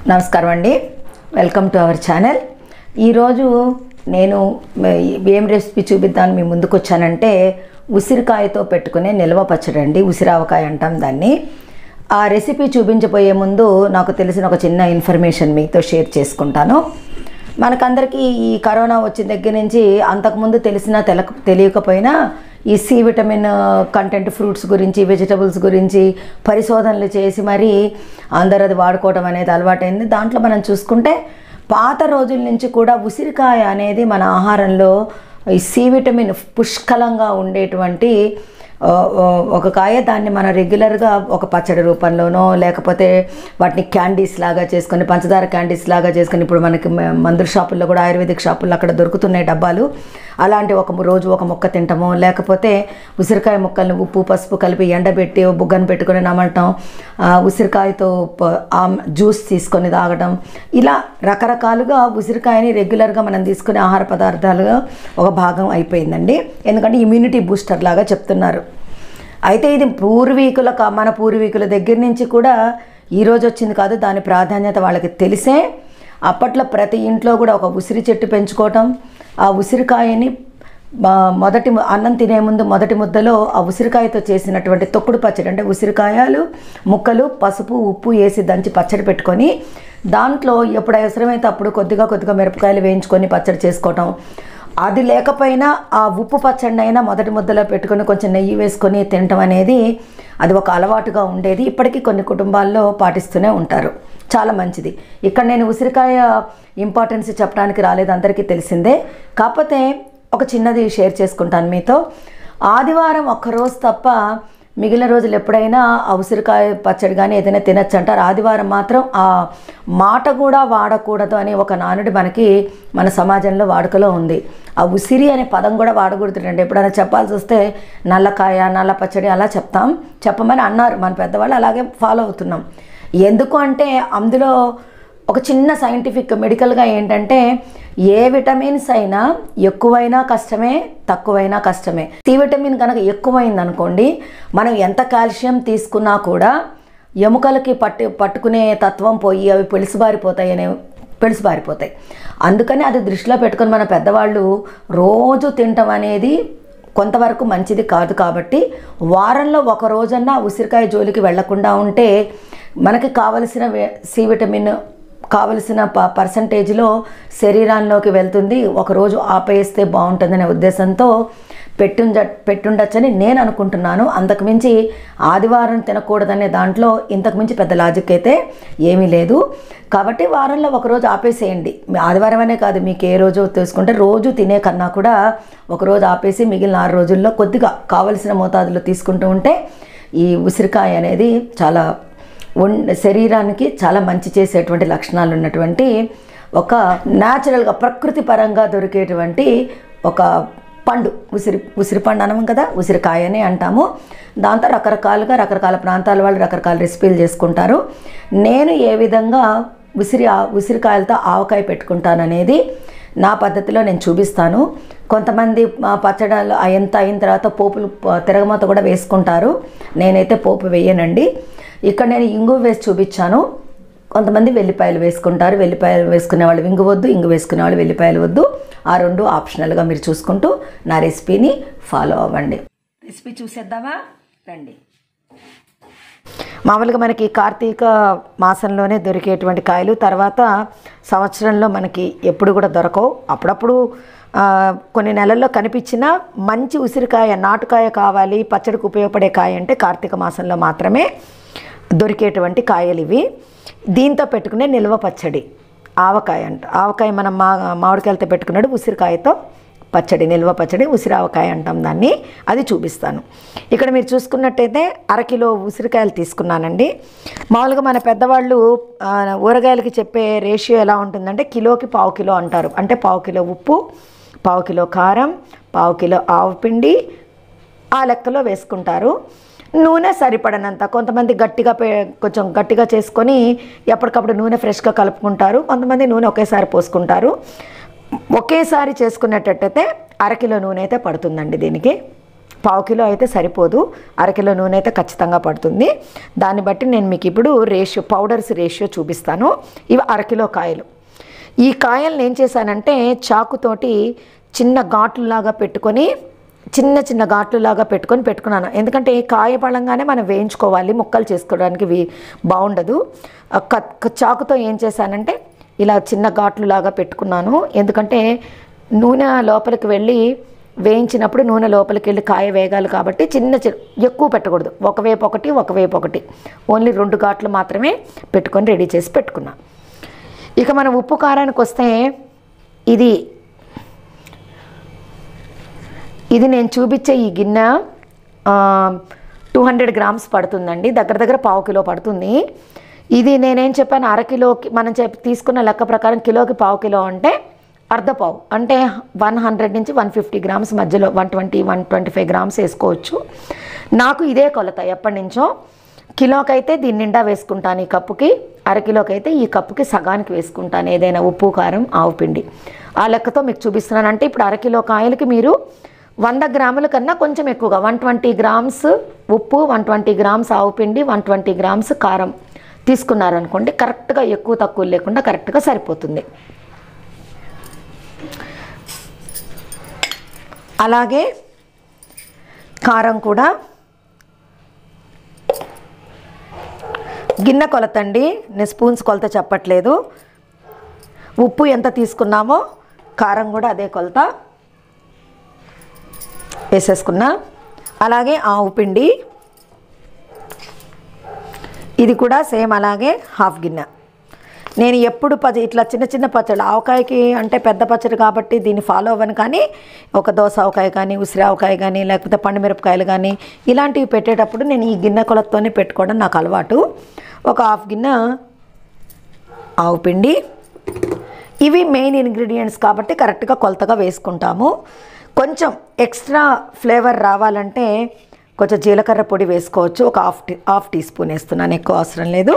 నమస్కారం అండి welcome to our channel ఈరోజు నేను మ- ఏం రెసిపీ చూపిద్దాను మీ ముందుకు వచ్చానంటే ఉసిరికాయతో పెట్టుకునే నిల్వ పచ్చడి అండి ఉసిరావకాయ అంటాం దాన్ని ఆ రెసిపీ చూపించబోయే ముందు నాకు తెలిసిన ఒక చిన్న ఇన్ఫర్మేషన్ మీతో షేర్ చేసుకుంటాను మనకందరికీ ఈ కరోనా వచ్చిన దగ్గర నుంచి అంతకుముందు తెలిసినా తెలక తెలియకపోయినా ఈ సి విటమిన్ కంటెంట్ ఫ్రూట్స్ గురించి వెజిటబుల్స్ గురించి పరిశోధనలు చేసి మరి అందరూ అది వాడుకోవడం అనేది అలవాటైంది దాంట్లో మనం చూసుకుంటే పాత రోజుల నుంచి కూడా ఉసిరికాయ అనేది మన ఆహారంలో ఈ సి విటమిన్ పుష్కలంగా ఉండేటువంటి ఆ, ఆ, ఒక కాయ దాన్ని మనం రెగ్యులర్గా ఒక పచ్చడి రూపంలోనో లేకపోతే వాటిని క్యాండీస్ లాగా చేసుకొని పంచదార క్యాండీస్ లాగా చేసుకొని ఇప్పుడు మనకి మ- మందుల షాపుల్లో కూడా ఆయుర్వేదిక్ షాపుల్లో అక్కడ దొరుకుతున్నాయి డబ్బాలు అలాంటి ఒక రోజు ఒక ముక్క తింటాము లేకపోతే ఉసిరికాయ ముక్కల్ని ఉప్పు పసుపు కలిపి ఎండబెట్టి ఓ బుగ్గను పెట్టుకొని నమలటం ఆ, ఉసిరికాయతో ప- ఆ జ్యూస్ తీసుకొని తాగడం ఇలా రకరకాలుగా ఉసిరికాయని రెగ్యులర్గా మనం తీసుకునే ఆహార పదార్థాలుగా ఒక భాగం అయిపోయిందండి ఎందుకంటే ఇమ్యూనిటీ బూస్టర్ లాగా చెప్తున్నారు అయితే ఇది పూర్వీకుల క- మన పూర్వీకుల దగ్గర నుంచి కూడా ఈరోజు వచ్చింది కాదు దాని ప్రాధాన్యత వాళ్ళకి తెలిసే అప్పట్లో ప్రతి ఇంట్లో కూడా ఒక ఉసిరి చెట్టు పెంచుకోవటం ఆ ఉసిరికాయని మా- మొదటి ము- అన్నం తినే ముందు మొదటి ముద్దలో ఆ ఉసిరికాయతో చేసినటువంటి తొక్కుడు పచ్చడి అంటే ఉసిరికాయలు ముక్కలు పసుపు ఉప్పు వేసి దంచి పచ్చడి పెట్టుకొని దాంట్లో ఎప్పుడు అవసరమైతే అప్పుడు కొద్దిగా కొద్దిగా మిరపకాయలు వేయించుకొని పచ్చడి చేసుకోవటం అది లేకపోయినా ఆ ఉప్పు పచ్చడి అయినా మొదటి ముద్దలో పెట్టుకొని కొంచెం నెయ్యి వేసుకొని తినటం అనేది అది ఒక అలవాటుగా ఉండేది ఇప్పటికీ కొన్ని కుటుంబాల్లో పాటిస్తూనే ఉంటారు చాలా మంచిది ఇక్కడ నేను ఉసిరికాయ ఇంపార్టెన్స్ చెప్పడానికి రాలేదు అందరికీ తెలిసిందే కాకపోతే ఒక చిన్నది షేర్ చేసుకుంటాను మీతో ఆదివారం ఒక్కరోజు తప్ప మిగిలిన రోజులు ఎప్పుడైనా ఆ ఉసిరికాయ పచ్చడి కానీ ఏదైనా తినచ్చు అంటారు ఆదివారం మాత్రం ఆ మాట కూడా వాడకూడదు అనే ఒక నానుడి మనకి మన సమాజంలో వాడుకలో ఉంది ఆ ఉసిరి అనే పదం కూడా వాడకూడదండి ఎప్పుడైనా చెప్పాల్సి వస్తే నల్లకాయ నల్ల పచ్చడి అలా చెప్తాం చెప్పమని అన్నారు మన పెద్దవాళ్ళు అలాగే ఫాలో అవుతున్నాం ఎందుకు అంటే అందులో ఒక చిన్న సైంటిఫిక్ మెడికల్గా ఏంటంటే ఏ విటమిన్స్ అయినా ఎక్కువైనా కష్టమే తక్కువైనా కష్టమే సి విటమిన్ కనుక ఎక్కువైంది అనుకోండి మనం ఎంత కాల్షియం తీసుకున్నా కూడా ఎముకలకి పట్టు పట్టుకునే తత్వం పోయి అవి పెలుసుబారిపోతాయి అనే పెలుసుబారిపోతాయి అందుకని అది దృష్టిలో పెట్టుకొని మన పెద్దవాళ్ళు రోజు తినటం అనేది కొంతవరకు మంచిది కాదు కాబట్టి వారంలో ఒక రోజన్నా ఉసిరికాయ జోలికి వెళ్లకుండా ఉంటే మనకి కావలసిన వే- సి విటమిన్ కావలసిన ప పర్సంటేజ్లో శరీరాల్లోకి వెళ్తుంది ఒకరోజు ఆపేస్తే బాగుంటుందనే ఉద్దేశంతో పెట్టుండ పెట్టుండొచ్చని నేను అనుకుంటున్నాను అంతకుమించి ఆదివారం తినకూడదనే దాంట్లో ఇంతకుమించి పెద్ద లాజిక్ అయితే ఏమీ లేదు కాబట్టి వారంలో ఒకరోజు ఆపేసేయండి మీ ఆదివారం అనే కాదు మీకు ఏ రోజు తీసుకుంటే రోజు తినే కన్నా కూడా ఒకరోజు ఆపేసి మిగిలిన ఆరు రోజుల్లో కొద్దిగా కావలసిన మోతాదులో తీసుకుంటూ ఉంటే ఈ ఉసిరికాయ అనేది చాలా ఉన్ శరీరానికి చాలా మంచి చేసేటువంటి లక్షణాలు ఉన్నటువంటి ఒక న్యాచురల్గా ప్రకృతి పరంగా దొరికేటువంటి ఒక పండు ఉసిరి ఉసిరి పండు అనము కదా ఉసిరికాయని అంటాము దాంతో రకరకాలుగా రకరకాల ప్రాంతాల వాళ్ళు రకరకాల రెసిపీలు చేసుకుంటారు నేను ఏ విధంగా ఉసిరి ఆ- ఉసిరికాయలతో ఆవకాయ పెట్టుకుంటాననేది నా పద్ధతిలో నేను చూపిస్తాను కొంతమంది మా పచ్చడాలు ఎంత అయిన తర్వాత పోపులు ప- తిరగమాత కూడా వేసుకుంటారు నేనైతే పోపు వేయనండి ఇక్కడ నేను ఇంగు వేసి చూపించాను కొంతమంది వెల్లిపాయలు వేసుకుంటారు వెల్లిపాయలు వేసుకునే వాళ్ళు ఇంగు వద్దు ఇంగు వేసుకునే వాళ్ళు వెల్లిపాయలు వద్దు ఆ రెండు ఆప్షనల్గా మీరు చూసుకుంటూ నా రెసిపీని ఫాలో అవ్వండి రెసిపీ చూసేద్దామా రండి మామూలుగా మనకి కార్తీక మాసంలోనే దొరికేటువంటి కాయలు తర్వాత సంవత్సరంలో మనకి ఎప్పుడు కూడా దొరకవు అప్పుడప్పుడు ఆ, కొన్ని నెలల్లో కనిపించిన మంచి ఉసిరికాయ నాటుకాయ కావాలి పచ్చడికి ఉపయోగపడే కాయ అంటే కార్తీక మాసంలో మాత్రమే దొరికేటువంటి కాయలు ఇవి దీంతో పెట్టుకునే నిల్వ పచ్చడి ఆవకాయ అంట ఆవకాయ మనం మా మామిడికాయలతో పెట్టుకున్నాడు ఉసిరికాయతో పచ్చడి నిల్వ పచ్చడి ఉసిరావకాయ అంటాం దాన్ని అది చూపిస్తాను ఇక్కడ మీరు చూసుకున్నట్టయితే అరకిలో ఉసిరికాయలు తీసుకున్నానండి మామూలుగా మన పెద్దవాళ్ళు ఆ, ఊరగాయలకి చెప్పే రేషియో ఎలా ఉంటుందంటే కిలోకి పావు కిలో అంటారు అంటే పావు కిలో ఉప్పు పావు కిలో కారం పావు కిలో ఆవు పిండి ఆ లెక్కలో వేసుకుంటారు నూనె సరిపడనంత కొంతమంది గట్టిగా పే కొంచెం గట్టిగా చేసుకొని ఎప్పటికప్పుడు నూనె ఫ్రెష్గా కలుపుకుంటారు కొంతమంది నూనె ఒకేసారి పోసుకుంటారు ఒకేసారి చేసుకునేటట్టయితే అరకిలో నూనె అయితే పడుతుందండి దీనికి పావు కిలో అయితే సరిపోదు అరకిలో నూనె అయితే ఖచ్చితంగా పడుతుంది దాన్ని బట్టి నేను మీకు ఇప్పుడు రేషియో పౌడర్స్ రేషియో చూపిస్తాను ఇవి అరకిలో కాయలు ఈ కాయలను ఏం చేశానంటే చాకుతోటి చిన్న ఘాట్లులాగా పెట్టుకొని చిన్న చిన్న ఘాట్లులాగా పెట్టుకొని పెట్టుకున్నాను ఎందుకంటే కాయ పడంగానే మనం వేయించుకోవాలి ముక్కలు చేసుకోవడానికి వీ బాగుండదు ఆ క- క- చాకుతో ఏం చేశానంటే ఇలా చిన్న ఘాట్లులాగా పెట్టుకున్నాను ఎందుకంటే నూనె లోపలికి వెళ్ళి వేయించినప్పుడు నూనె లోపలికి వెళ్ళి కాయ వేగాలి కాబట్టి చిన్న చిన్న ఎక్కువ పెట్టకూడదు ఒకవైపు ఒకటి ఒకవైపు ఒకటి ఓన్లీ రెండు ఘాట్లు మాత్రమే పెట్టుకొని రెడీ చేసి పెట్టుకున్నా ఇక మనం ఉప్పు కారానికి వస్తే ఇది ఇది నేను చూపించే ఈ గిన్నె టూ హండ్రెడ్ గ్రామ్స్ పడుతుందండి దగ్గర దగ్గర పావు కిలో పడుతుంది ఇది నేనేం చెప్పాను అర కిలోకి మనం చెప్పి తీసుకున్న లెక్క ప్రకారం కిలోకి పావు కిలో అంటే అర్ధ పావు అంటే వన్ హండ్రెడ్ నుంచి వన్ ఫిఫ్టీ గ్రామ్స్ మధ్యలో one twenty one twenty five grams వేసుకోవచ్చు నాకు ఇదే కొలత ఎప్పటి నుంచో కిలోకి అయితే దీని నిండా వేసుకుంటాను ఈ కప్పుకి అరకిలోకి అయితే ఈ కప్పుకి సగానికి వేసుకుంటాను ఏదైనా ఉప్పు కారం ఆవు పిండి ఆ లెక్కతో మీకు చూపిస్తున్నాను అంటే ఇప్పుడు అరకిలో కాయలకి మీరు వంద గ్రాముల కన్నా కొంచెం ఎక్కువగా వన్ ట్వంటీ గ్రామ్స్ ఉప్పు వన్ ట్వంటీ గ్రామ్స్ ఆవు పిండి వన్ ట్వంటీ గ్రామ్స్ కారం తీసుకున్నారనుకోండి కరెక్ట్గా ఎక్కువ తక్కువ లేకుండా కరెక్ట్గా సరిపోతుంది అలాగే కారం కూడా గిన్నె కొలత అండి నేను స్పూన్స్ కొలత చెప్పట్లేదు ఉప్పు ఎంత తీసుకున్నామో కారం కూడా అదే కొలత వేసేసుకున్నా అలాగే ఆవు పిండి ఇది కూడా సేమ్ అలాగే హాఫ్ గిన్నె నేను ఎప్పుడు పచ్చ ఇట్లా చిన్న చిన్న పచ్చళ్ళు ఆవకాయకి అంటే పెద్ద పచ్చడి కాబట్టి దీన్ని ఫాలో అవ్వను కానీ ఒక దోస ఆవకాయ కానీ ఉసిరి ఆవకాయ కానీ లేకపోతే పండుమిరపకాయలు కానీ ఇలాంటివి పెట్టేటప్పుడు నేను ఈ గిన్నె కొలతతోనే పెట్టుకోవడం నాకు అలవాటు ఒక హాఫ్ గిన్నె ఆవు పిండి ఇవి మెయిన్ ఇంగ్రీడియంట్స్ కాబట్టి కరెక్ట్గా కొలతగా వేసుకుంటాము కొంచెం ఎక్స్ట్రా ఫ్లేవర్ రావాలంటే కొంచెం జీలకర్ర పొడి వేసుకోవచ్చు ఒక half tea half teaspoon వేస్తున్నాను ఎక్కువ అవసరం లేదు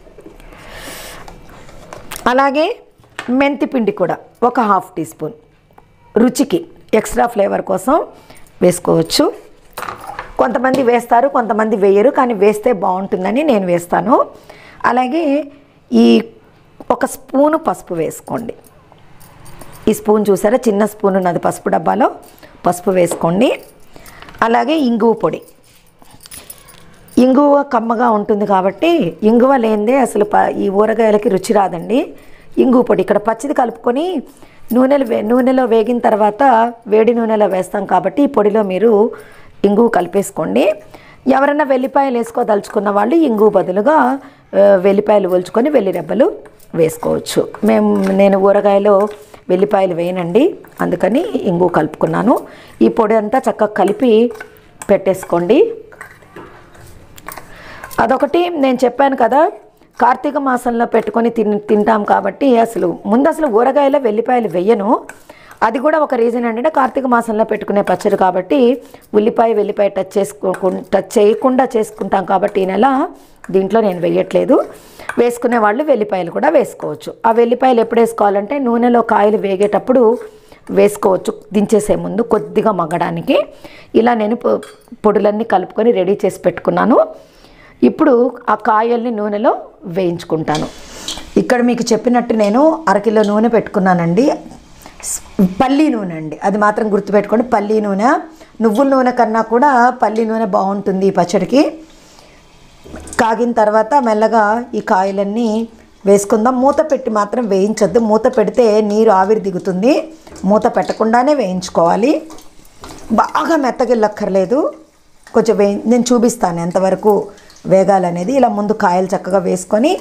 అలాగే మెంతి పిండి కూడా ఒక హాఫ్ టీ స్పూన్ రుచికి ఎక్స్ట్రా ఫ్లేవర్ కోసం వేసుకోవచ్చు కొంతమంది వేస్తారు కొంతమంది వేయరు కానీ వేస్తే బాగుంటుందని నేను వేస్తాను అలాగే ఈ ఒక స్పూను పసుపు వేసుకోండి ఈ స్పూన్ చూసారా చిన్న స్పూన్ ఉన్నది పసుపు డబ్బాలో పసుపు వేసుకోండి అలాగే ఇంగువ పొడి ఇంగువ కమ్మగా ఉంటుంది కాబట్టి ఇంగువ లేనిదే అసలు ప ఈ ఊరగాయలకి రుచి రాదండి ఇంగువ పొడి ఇక్కడ పచ్చిది కలుపుకొని నూనెలు వే నూనెలో వేగిన తర్వాత వేడి నూనెలో వేస్తాం కాబట్టి ఈ పొడిలో మీరు ఇంగువ కలిపేసుకోండి ఎవరైనా వెల్లిపాయలు వేసుకోదలుచుకున్న వాళ్ళు ఇంగువ బదులుగా ఆ, వెల్లిపాయలు ఒలుచుకొని వెల్లి రెబ్బలు వేసుకోవచ్చు మేము నేను ఊరగాయలో వెల్లిపాయలు వేయనండి అందుకని ఇంగువ కలుపుకున్నాను ఈ పొడి అంతా చక్కగా కలిపి పెట్టేసుకోండి అదొకటి నేను చెప్పాను కదా కార్తీక మాసంలో పెట్టుకొని తిన్ తింటాం కాబట్టి అసలు ముందు అసలు ఊరగాయలో వెల్లిపాయలు వెయ్యను అది కూడా ఒక రీజన్ ఏంటంటే కార్తీక మాసంలో పెట్టుకునే పచ్చడి కాబట్టి ఉల్లిపాయ వెల్లిపాయ టచ్ చేసుకో టచ్ చేయకుండా చేసుకుంటాం కాబట్టి ఈ నెల దీంట్లో నేను వేయట్లేదు వేసుకునే వాళ్ళు వెల్లిపాయలు కూడా వేసుకోవచ్చు ఆ వెల్లిపాయలు ఎప్పుడు వేసుకోవాలంటే నూనెలో కాయలు వేగేటప్పుడు వేసుకోవచ్చు దించేసే ముందు కొద్దిగా మగ్గడానికి ఇలా నేను పొ- పొడులన్నీ కలుపుకొని రెడీ చేసి పెట్టుకున్నాను ఇప్పుడు ఆ కాయల్ని నూనెలో వేయించుకుంటాను ఇక్కడ మీకు చెప్పినట్టు నేను అరకిలో నూనె పెట్టుకున్నానండి స్- పల్లి నూనె అండి అది మాత్రం గుర్తుపెట్టుకోండి పల్లి నూనె నువ్వుల నూనె కన్నా కూడా పల్లి నూనె బాగుంటుంది ఈ పచ్చడికి కాగిన తర్వాత మెల్లగా ఈ కాయలన్నీ వేసుకుందాం మూత పెట్టి మాత్రం వేయించొద్దు మూత పెడితే నీరు ఆవిరి దిగుతుంది మూత పెట్టకుండానే వేయించుకోవాలి బాగా మెత్తగిల్లక్కర్లేదు కొంచెం వే నేను చూపిస్తాను ఎంతవరకు వేగాలనేది ఇలా ముందు కాయలు చక్కగా వేసుకొని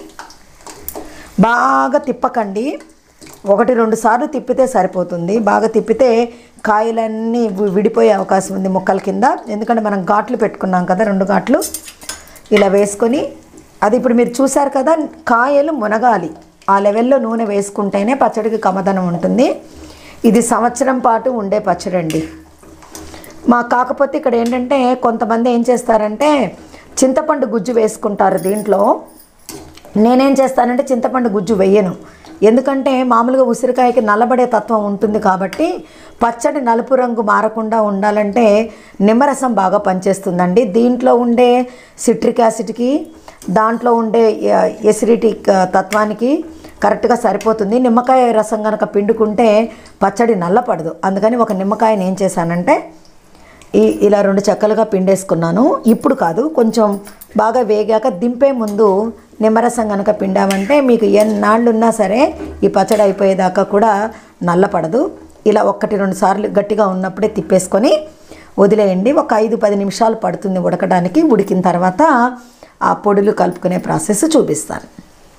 బాగా తిప్పకండి ఒకటి రెండు సార్లు తిప్పితే సరిపోతుంది బాగా తిప్పితే కాయలన్నీ వి- విడిపోయే అవకాశం ఉంది ముక్కల కింద ఎందుకంటే మనం ఘాట్లు పెట్టుకున్నాం కదా రెండు ఘాట్లు ఇలా వేసుకొని అది ఇప్పుడు మీరు చూసారు కదా కాయలు మునగాలి ఆ లెవెల్లో నూనె వేసుకుంటేనే పచ్చడికి కమదనం ఉంటుంది ఇది సంవత్సరం పాటు ఉండే పచ్చడి అండి మా కాకపోతే ఇక్కడ ఏంటంటే కొంతమంది ఏం చేస్తారంటే చింతపండు గుజ్జు వేసుకుంటారు దీంట్లో నేనేం చేస్తానంటే చింతపండు గుజ్జు వేయను ఎందుకంటే మామూలుగా ఉసిరికాయకి నల్లబడే తత్వం ఉంటుంది కాబట్టి పచ్చడి నలుపు రంగు మారకుండా ఉండాలంటే నిమ్మరసం బాగా పనిచేస్తుందండి దీంట్లో ఉండే సిట్రిక్ యాసిడ్కి దాంట్లో ఉండే ఎసిడిటీ తత్వానికి కరెక్ట్గా సరిపోతుంది నిమ్మకాయ రసం కనుక పిండుకుంటే పచ్చడి నల్లపడదు అందుకని ఒక నిమ్మకాయని ఏం చేశానంటే ఈ ఇలా రెండు చెక్కలుగా పిండేసుకున్నాను ఇప్పుడు కాదు కొంచెం బాగా వేగాక దింపే ముందు నిమ్మరసం కనుక పిండామంటే మీకు ఎన్నాళ్ళు ఉన్నా సరే ఈ పచ్చడి అయిపోయేదాకా కూడా నల్లపడదు ఇలా ఒక్కటి రెండు సార్లు గట్టిగా ఉన్నప్పుడే తిప్పేసుకొని వదిలేయండి ఒక ఐదు పది నిమిషాలు పడుతుంది ఉడకడానికి ఉడికిన తర్వాత ఆ పొడులు కలుపుకునే ప్రాసెస్ చూపిస్తాను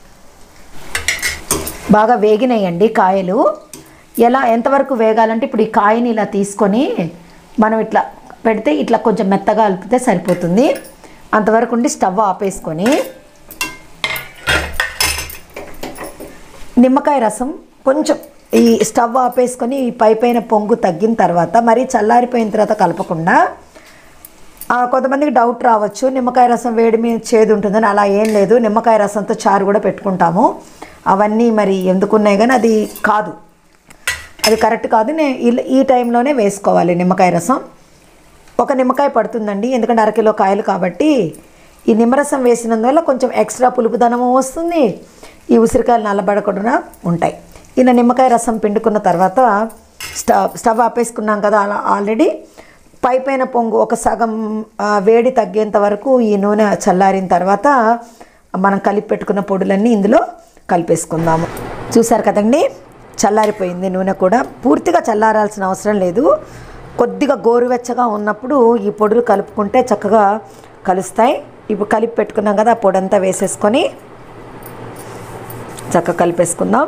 బాగా వేగినాయండి కాయలు ఎలా ఎంతవరకు వేగాలంటే ఇప్పుడు ఈ కాయని ఇలా తీసుకొని మనం ఇట్లా పెడితే ఇట్లా కొంచెం మెత్తగా కలిపితే సరిపోతుంది అంతవరకు ఉండి స్టవ్ ఆపేసుకొని నిమ్మకాయ రసం కొంచెం ఈ స్టవ్ ఆపేసుకొని ఈ పై పైన పొంగు తగ్గిన తర్వాత మరీ చల్లారిపోయిన తర్వాత కలపకుండా ఆ, కొంతమందికి డౌట్ రావచ్చు నిమ్మకాయ రసం వేడి మీద చేదు ఉంటుందని అలా ఏం లేదు నిమ్మకాయ రసంతో చారు కూడా పెట్టుకుంటాము అవన్నీ మరి ఎందుకున్నాయి కానీ అది కాదు అది కరెక్ట్ కాదు నే ఈ- ఈ టైంలోనే వేసుకోవాలి నిమ్మకాయ రసం ఒక నిమ్మకాయ పడుతుందండి ఎందుకంటే అరకిలో కాయలు కాబట్టి ఈ నిమ్మరసం వేసినందువల్ల కొంచెం ఎక్స్ట్రా పులుపుదనము వస్తుంది ఈ ఉసిరికాయలు నల్లబడకుండా ఉంటాయి ఇలా నిమ్మకాయ రసం పిండుకున్న తర్వాత స్టవ్ స్టవ్ ఆపేసుకున్నాం కదా అలా ఆల్రెడీ పై పైన పొంగు ఒక సగం ఆ, వేడి తగ్గేంత వరకు ఈ నూనె చల్లారిన తర్వాత మనం కలిపి పెట్టుకున్న పొడులన్నీ ఇందులో కలిపేసుకుందాము చూసారు కదండి చల్లారిపోయింది నూనె కూడా పూర్తిగా చల్లారాల్సిన అవసరం లేదు కొద్దిగా గోరువెచ్చగా ఉన్నప్పుడు ఈ పొడులు కలుపుకుంటే చక్కగా కలుస్తాయి ఇప్పుడు కలిపి పెట్టుకున్నాం కదా ఆ పొడి అంతా వేసేసుకొని చక్కగా కలిపేసుకుందాం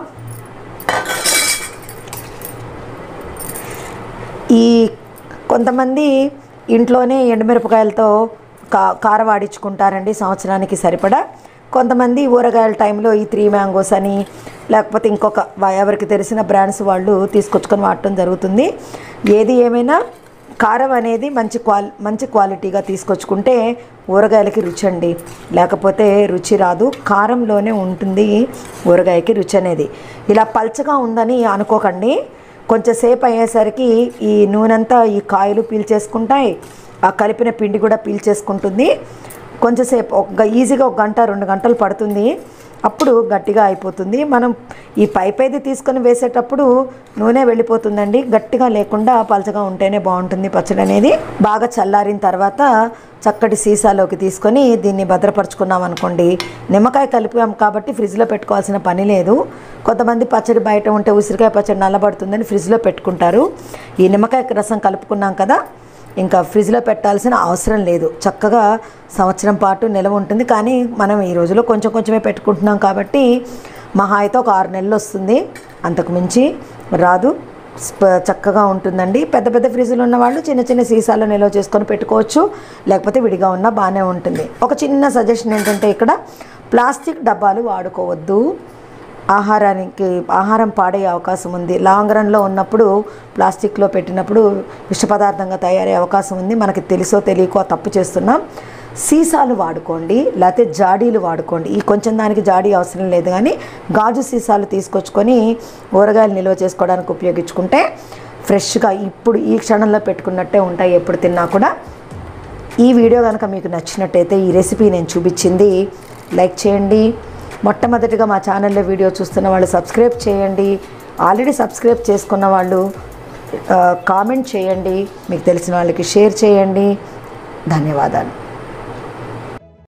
ఈ కొంతమంది ఇంట్లోనే ఎండుమిరపకాయలతో కా కారం ఆడించుకుంటారండి సంవత్సరానికి సరిపడా కొంతమంది ఊరగాయల టైంలో ఈ త్రీ మ్యాంగోస్ అని లేకపోతే ఇంకొక వా- ఎవరికి తెలిసిన బ్రాండ్స్ వాళ్ళు తీసుకొచ్చుకొని వాడటం జరుగుతుంది ఏది ఏమైనా కారం అనేది మంచి క్వాలి మంచి క్వాలిటీగా తీసుకొచ్చుకుంటే ఊరగాయలకి రుచి అండి లేకపోతే రుచి రాదు కారంలోనే ఉంటుంది ఊరగాయకి రుచి అనేది ఇలా పల్చగా ఉందని అనుకోకండి కొంచెంసేపు అయ్యేసరికి ఈ నూనెంతా ఈ కాయలు పీల్చేసుకుంటాయి ఆ కలిపిన పిండి కూడా పీల్చేసుకుంటుంది కొంచెంసేపు ఒక గ- ఈజీగా ఒక గంట రెండు గంటలు పడుతుంది అప్పుడు గట్టిగా అయిపోతుంది మనం ఈ పైపేది తీసుకొని వేసేటప్పుడు నూనె వెళ్ళిపోతుందండి గట్టిగా లేకుండా పలచగా ఉంటేనే బాగుంటుంది పచ్చడి అనేది బాగా చల్లారిన తర్వాత చక్కటి సీసాలోకి తీసుకొని దీన్ని భద్రపరుచుకున్నాం అనుకోండి నిమ్మకాయ కలిపాం కాబట్టి ఫ్రిడ్జ్లో పెట్టుకోవాల్సిన పని లేదు కొంతమంది పచ్చడి బయట ఉంటే ఉసిరికాయ పచ్చడి నల్లబడుతుందని ఫ్రిడ్జ్లో పెట్టుకుంటారు ఈ నిమ్మకాయ రసం కలుపుకున్నాం కదా ఇంకా ఫ్రిడ్జ్లో పెట్టాల్సిన అవసరం లేదు చక్కగా సంవత్సరం పాటు నిలవ ఉంటుంది కానీ మనం ఈ రోజులో కొంచెం కొంచెమే పెట్టుకుంటున్నాం కాబట్టి మహా అయితే ఒక ఆరు నెలలు వస్తుంది అంతకు మించి రాదు స్ప- చక్కగా ఉంటుందండి పెద్ద పెద్ద ఫ్రిడ్జ్లు ఉన్న వాళ్ళు చిన్న చిన్న సీసాలో నిల్వ చేసుకొని పెట్టుకోవచ్చు లేకపోతే విడిగా ఉన్నా బాగానే ఉంటుంది ఒక చిన్న సజెషన్ ఏంటంటే ఇక్కడ ప్లాస్టిక్ డబ్బాలు వాడుకోవద్దు ఆహారానికి ఆహారం పాడే అవకాశం ఉంది లాంగ్ రన్లో ఉన్నప్పుడు ప్లాస్టిక్లో పెట్టినప్పుడు విష పదార్థంగా తయారయ్యే అవకాశం ఉంది మనకి తెలుసో తెలియకో ఆ తప్పు చేస్తున్నాం సీసాలు వాడుకోండి లేకపోతే జాడీలు వాడుకోండి ఈ కొంచెం దానికి జాడీ అవసరం లేదు కానీ గాజు సీసాలు తీసుకొచ్చుకొని ఊరగాయలు నిల్వ చేసుకోవడానికి ఉపయోగించుకుంటే ఫ్రెష్గా ఇప్పుడు ఈ క్షణంలో పెట్టుకున్నట్టే ఉంటాయి ఎప్పుడు తిన్నా కూడా ఈ వీడియో కనుక మీకు నచ్చినట్టయితే ఈ రెసిపీ నేను చూపించింది లైక్ చేయండి మొట్టమొదటిగా మా ఛానల్లో వీడియో చూస్తున్న వాళ్ళు సబ్స్క్రైబ్ చేయండి ఆల్రెడీ సబ్స్క్రైబ్ చేసుకున్న వాళ్ళు ఆ, కామెంట్ చేయండి మీకు తెలిసిన వాళ్ళకి షేర్ చేయండి ధన్యవాదాలు